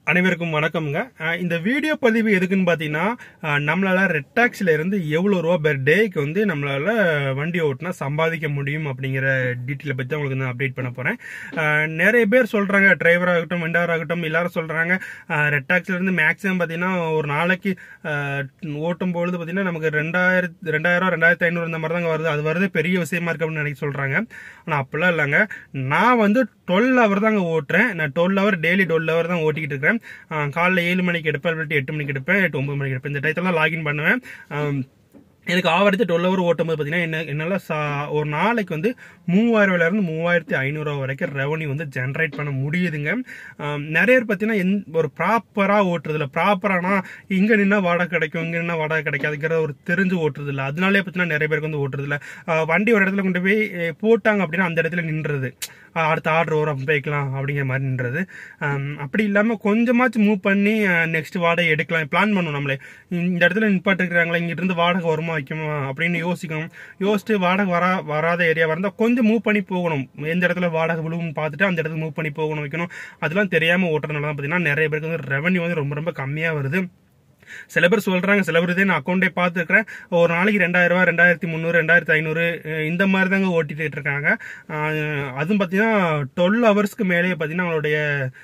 அனைவருக்கும் வணக்கம்ங்க அஹ் இந்த வீடியோ பதிவு எதுக்குன்னு பார்த்தீங்கன்னா அஹ் நம்மளால ரெட் டாக்ஸில இருந்து எவ்வளோ ரூபா பெர் டேக்கு வந்து நம்மளால வண்டி ஓட்டினா சம்பாதிக்க முடியும் அப்படிங்கிற டீட்டெயிலை பற்றி தான் உங்களுக்கு நான் அப்டேட் பண்ண போகிறேன் நிறைய பேர் சொல்கிறாங்க டிரைவர் ஆகட்டும் வெண்டார் ஆகட்டும் எல்லாரும் சொல்கிறாங்க ரெட் டாக்ஸில இருந்து மேக்ஸிமம் பார்த்தீங்கன்னா ஒரு நாளைக்கு அஹ், ஓட்டும் பொழுது பார்த்தீங்கன்னா நமக்கு ரெண்டாயிரத்து ரெண்டாயிரம் ரெண்டாயிரத்தி ஐநூறு இந்த மாதிரி தாங்க வருது அது வருது பெரிய விஷயமா இருக்கு அப்படின்னு நினைக்க சொல்கிறாங்க ஆனால் அப்படிலாம் இல்லைங்க நான் வந்து டுவெல் ஹவர் தாங்க ஓட்டுறேன் நான் twelve hour daily twelve hour தான் ஓட்டிக்கிட்டு இருக்கிறேன் ஆஹ் காலைல ஏழு மணிக்கு எடுப்பேன் இல்லாட்டி எட்டு மணிக்கு எடுப்பேன் எட்டு ஒன்பது மணிக்கு எடுப்பேன் இந்த டயத்தில் லாகின் பண்ணுவேன் ஆம், எனக்கு ஆவரேஜ் டுவெல் ஹவர் ஓட்டும் போது பார்த்தீங்கன்னா என்ன என்னால் சா- ஒரு நாளைக்கு வந்து மூவாயிரம் இருந்து மூவாயிரத்தி ஐநூறுரூவா வரைக்கும் ரெவன்யூ வந்து ஜென்ரேட் பண்ண முடியுதுங்க ஆம், நிறைய பேர் பார்த்தீங்கன்னா எந் ஒரு ப்ராப்பராக ஓட்டுறதுல ப்ராப்பரானா இங்கே நின்னா வாடகை கிடைக்கும் இங்கே நின்னா வாடகை கிடைக்காதுங்கிற ஒரு தெரிஞ்சு ஓட்டுறது இல்லை அதனாலே பார்த்தீங்கன்னா நிறைய பேருக்கு வந்து ஓட்டுறது இல்லை ஆஹ் வண்டி ஒரு இடத்துல கொண்டு போய் அஹ், போட்டாங்க அப்படின்னா அந்த இடத்துல நின்றுறது ஆஹ் அடுத்த ஆர்டர் வரும் அப்ப போய்க்கலாம் அப்படிங்கிற மாதிரி நின்றது ஆம், அப்படி இல்லாமல் கொஞ்சமாச்சும் மூவ் பண்ணி நெக்ஸ்ட் வாடகை எடுக்கலாம் பிளான் பண்ணணும் நம்மளே இந்த இடத்துல நிப்பாட்டுக்கிறாங்களா இங்கிட்ட இருந்து வாடகை வருமா வைக்குமா அப்படின்னு யோசிக்கணும் யோசிச்சு வாடகை வரா வராத ஏரியா இருந்தால் கொஞ்சம் மூவ் பண்ணி போகணும் எந்த இடத்துல வாடகை விழுவும் பார்த்துட்டு அந்த இடத்துக்கு மூவ் பண்ணி போகணும் வைக்கணும் அதெல்லாம் தெரியாமல் ஓட்டுறதுனால தான் பார்த்தீங்கன்னா நிறைய பேருக்கு வந்து ரெவன்யூ வந்து ரொம்ப ரொம்ப கம்மியாக வருது சில பேர் சொல்றாங்க சில பேர் இதே நான் அக்கௌண்டே பார்த்துருக்கிறேன் ஒரு நாளைக்கு ரெண்டாயிரம் ரூபாய் ரெண்டாயிரத்தி முந்நூறு ரெண்டாயிரத்தி ஐநூறு அஹ் இந்த மாதிரி தாங்க ஓட்டிட்டு இருக்காங்க அஹ் அதுவும் பார்த்தீங்கன்னா டுவெல் ஹவர்ஸ்க்கு மேலேயே பார்த்தீங்கன்னா அவங்களுடைய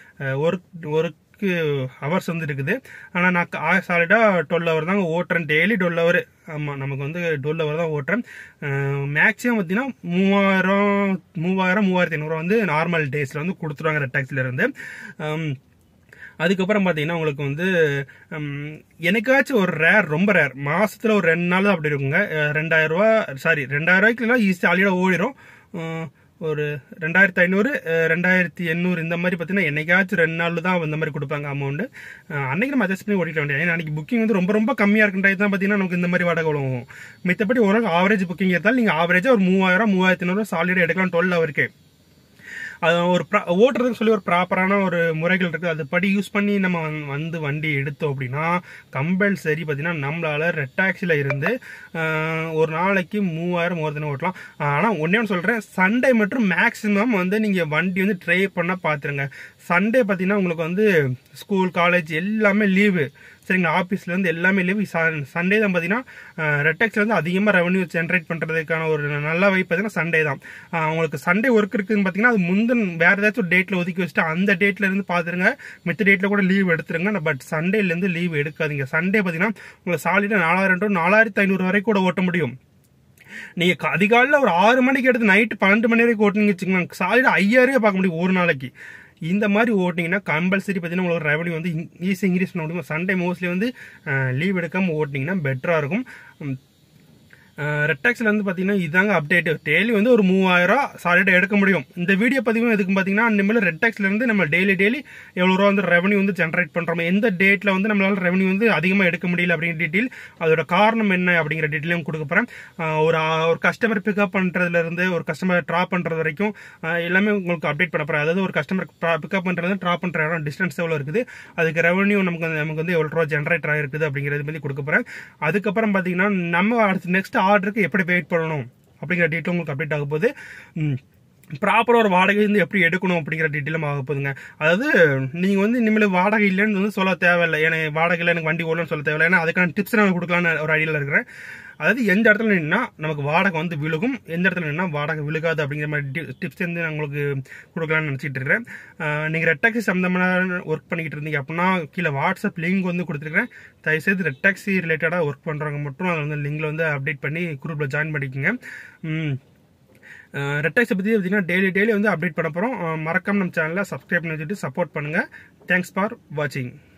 ஒர்க் ஒர்க்கு ஹவர்ஸ் வந்து இருக்குது ஆனால் நான் சாலிடாக டுவெல் ஹவர் தாங்க ஓட்டுறேன் டெய்லி டுவெல் ஹவர் ஆமாம் நமக்கு வந்து டுவெல் ஹவர் தான் ஓட்டுறேன் மேக்ஸிமம் பார்த்தீங்கன்னா மூவாயிரம் மூவாயிரம் மூவாயிரத்தி ஐநூறுரூவா வந்து நார்மல் டேஸில் வந்து கொடுத்துருவாங்க ரெட் டாக்ஸில் இருந்து அம், அதுக்கப்புறம் பார்த்தீங்கன்னா உங்களுக்கு வந்து ஹம், எனக்காச்சும் ஒரு ரேர் ரொம்ப ரேர் மாசத்துல ஒரு ரெண்டு நாள் தான் அப்படி இருக்குங்க அஹ் ரெண்டாயிரம் ரூபா சாரி ரெண்டாயிரம் ரூபாய்க்குலாம் ஈஸி ஆலியாக ஓடிடும் அஹ் ஒரு ரெண்டாயிரத்தி ஐநூறு அஹ் ரெண்டாயிரத்தி எண்ணூறு இந்த மாதிரி பார்த்தீங்கன்னா என்னைக்காச்சும் ரெண்டு நாள் தான் இந்த மாதிரி கொடுப்பாங்க அமௌண்ட் அன்னைக்கு நம்ம அட்ஜஸ்ட் பண்ணி ஓடிக்க வேண்டியது ஏன்னா அன்னைக்கு புக்கிங் வந்து ரொம்ப ரொம்ப கம்மியாக இருக்கும் தான் பார்த்தீங்கன்னா நமக்கு இந்த மாதிரி வாடகை விழுவும் மித்தபடி ஒரு ஆவரேஜ் புக்கிங் இருந்தாலும் நீங்கள் ஆவரேஜாக ஒரு மூவாயிரம் மூவாயிரத்தி ஐநூறு சாலிடாக எடுக்கலாம் டுவெல் ஹவருக்கு அது ஒரு ப்ரா- ஓட்டுறதுக்கு சொல்லி ஒரு ப்ராப்பரான ஒரு முறைகள் இருக்குது அது படி யூஸ் பண்ணி நம்ம வந்து- வந்து வண்டி எடுத்தோம் அப்படின்னா கம்பல்சரி பார்த்தீங்கன்னா நம்மளால ரெட் டாக்ஸியில் இருந்து ஆஹ், ஒரு நாளைக்கு மூவாயிரம் ஒரு தினம் ஓட்டலாம் ஆனால் ஒன்றே ஒன்று சொல்கிறேன் சண்டே மற்றும் மேக்ஸிமம் வந்து நீங்கள் வண்டி வந்து ட்ரை பண்ண பார்த்துருங்க சண்டே பார்த்தீங்கன்னா உங்களுக்கு வந்து ஸ்கூல் காலேஜ் எல்லாமே லீவு சரிங்களா ஆஃபீஸ்லேருந்து எல்லாமே லீவு சண்டே தான் பார்த்தீங்கன்னா ரெட்டெக்ஸ்லேருந்து அதிகமாக ரெவன்யூ ஜென்ரேட் பண்ணுறதுக்கான ஒரு நல்ல வாய்ப்பு பார்த்தீங்கன்னா சண்டே தான் ஆஹ் உங்களுக்கு சண்டே ஒர்க் இருக்குதுன்னு பார்த்தீங்கன்னா அது முந்தின வேறு ஏதாச்சும் டேட்டில் ஒதுக்கி வச்சுட்டு அந்த டேட்ல இருந்து பார்த்துருங்க மித்த டேட்டில் கூட லீவ் எடுத்துருங்க பட் சண்டேலேருந்து லீவ் எடுக்காதீங்க சண்டே பார்த்தீங்கன்னா உங்களுக்கு சாலிடாக நாலாயிரம் டு நாலாயிரத்தி ஐநூறு வரைக்கும் கூட ஓட்ட முடியும் நீங்க க- அதிகாலையில ஒரு ஆறு மணிக்கு எடுத்து நைட்டு பன்னெண்டு மணி வரைக்கும் ஓட்டுனீங்க வச்சுக்கோங்க சாலிடா ஐயாயிரம் பார்க்க முடியும் ஒரு நாளைக்கு இந்த மாதிரி ஓட்டிங்கன்னா கம்பல்சரி பார்த்தீங்கன்னா உங்களுக்கு ரெவன்யூ வந்து ஈஸி இன்க்ரீஸ் பண்ண முடியும் சண்டே மோஸ்ட்லி வந்து லீவ் எடுக்காமல் ஓட்டினீங்கன்னா பெட்டராக இருக்கும் உம், ரெட்டாக்ஸில் வந்து பார்த்தீங்கன்னா இதாங்க அப்டேட் டெய்லி வந்து ஒரு மூவாயிரம் சாலிடாக எடுக்க முடியும் இந்த வீடியோ பதிவும் எதுக்கு பார்த்தீங்கன்னா இனிமேல் ரெட்டாக்ஸ்ல இருந்து நம்ம டெய்லி டெய்லி எவ்வளோ ரூபா வந்து ரெவன்யூ வந்து ஜென்ரேட் பண்ணுறோம் எந்த டேட்டில் வந்து நம்மளால ரெவன்யூ வந்து அதிகமாக எடுக்க முடியல அப்படிங்கிற டீட்டெயில் அதோட காரணம் என்ன அப்படிங்கிற டீட்டெயிலும் கொடுக்க போகிறேன் ஒரு ஆ- ஒரு கஸ்டமர் பிக்கப் பண்ணுறதுல இருந்து ஒரு கஸ்டமர் ட்ராப் பண்ணுறது வரைக்கும் ஆஹ் எல்லாமே உங்களுக்கு அப்டேட் பண்ண போகிறேன் அதாவது ஒரு கஸ்டமர் பிக்கப் பண்ணுறது ட்ராப் பண்ணுற இடம் டிஸ்டன்ஸ் எவ்வளோ இருக்குது அதுக்கு ரெவன்யூ நமக்கு வந்து நமக்கு வந்து எவ்வளோ ரூபா ஜென்ரேட் ஆகிருக்குது அப்படிங்கிறது பற்றி கொடுக்க போகிறேன் அதுக்கப்புறம் பார்த்தீங்கன்னா நம்ம அடுத்து நெக்ஸ்ட் ஆர்டருக்கு எப்படி வெயிட் பண்ணணும் அப்படிங்கிற டீட்டெயில் உங்களுக்கு அப்டேட் ஆக போகுது ப்ராப்பராக ஒரு வாடகை வந்து எப்படி எடுக்கணும் அப்படிங்கிற டீட்டெயிலும் ஆக போகுதுங்க அதாவது நீங்கள் வந்து இனிமேல் வாடகை இல்லைன்னு வந்து சொல்ல தேவையில்லை எனக்கு வாடகை இல்லை எனக்கு வண்டி ஓடலன்னு சொல்ல தேவையில்லை ஏன்னா அதுக்கான டிப்ஸ் நான் கொடுக்கலான்னு ஒரு ஐடியாவில் இருக்கிறேன் அதாவது எந்த இடத்துல நின்னா நமக்கு வாடகை வந்து விழுகும் எந்த இடத்துல நின்னா வாடகை விழுகாது அப்படிங்கிற மாதிரி டிப்ஸ் வந்து நான் உங்களுக்கு கொடுக்கலாம்னு நினச்சிட்டு இருக்கிறேன் நீங்கள் ரெட்டாக்சி சம்மந்தமான ஒர்க் பண்ணிக்கிட்டு இருந்தீங்க அப்படின்னா கீழே வாட்ஸ்அப் லிங்க் வந்து கொடுத்துருக்கேன் தயவுசெய்து ரெட்டாக்சி ரிலேட்டடாக ஒர்க் பண்ணுறவங்க மட்டும் அதை வந்து லிங்கில் வந்து அப்டேட் பண்ணி குரூப்பில் ஜாயின் பண்ணிக்கோங்க ம், ரெட்டாக்ஸை பற்றி பார்த்தீங்கன்னா டெய்லி டெய்லி வந்து அப்டேட் பண்ண போகிறோம் மறக்காம நம்ம சேனலை சப்ஸ்கிரைப் பண்ணி வச்சுட்டு சப்போர்ட் பண்ணுங்கள் தேங்க்ஸ் ஃபார் வாட்சிங்